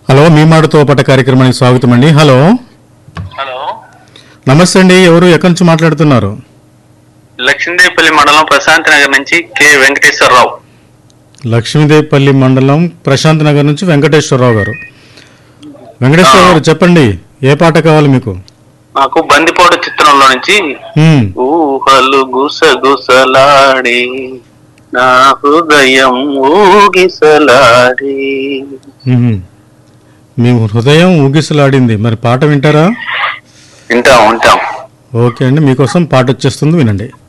Hello మీ మాటతో పాట కార్యక్రమానికి స్వాగతం అండి హలో హలో నమస్తే అండి ఎవరు ఎక్కడి నుంచి మాట్లాడుతున్నారు లక్ష్మీదేవిపల్లి మండలం ప్రశాంత్ నగర్ నుంచి కె వెంకటేశ్వరరావు లక్ష్మీదేవిపల్లి మండలం ప్రశాంత్ నగర్ నుంచి వెంకటేశ్వరరావు గారు వెంకటేశ్వరరావు గారు చెప్పండి ఏ పాట కావాలి మీకు నాకు బందిపోటు చిత్రంలో నుంచి హ్మ్, ఊహలు గుసగుసలాడి నా హృదయం ఊగిసలాడి హ్మ్. మీ హృదయం ఊగిసలాడింది మరి పాట వింటారా వింటాం వింటాం ఓకే అండి మీకోసం పాట వచ్చేస్తుంది వినండి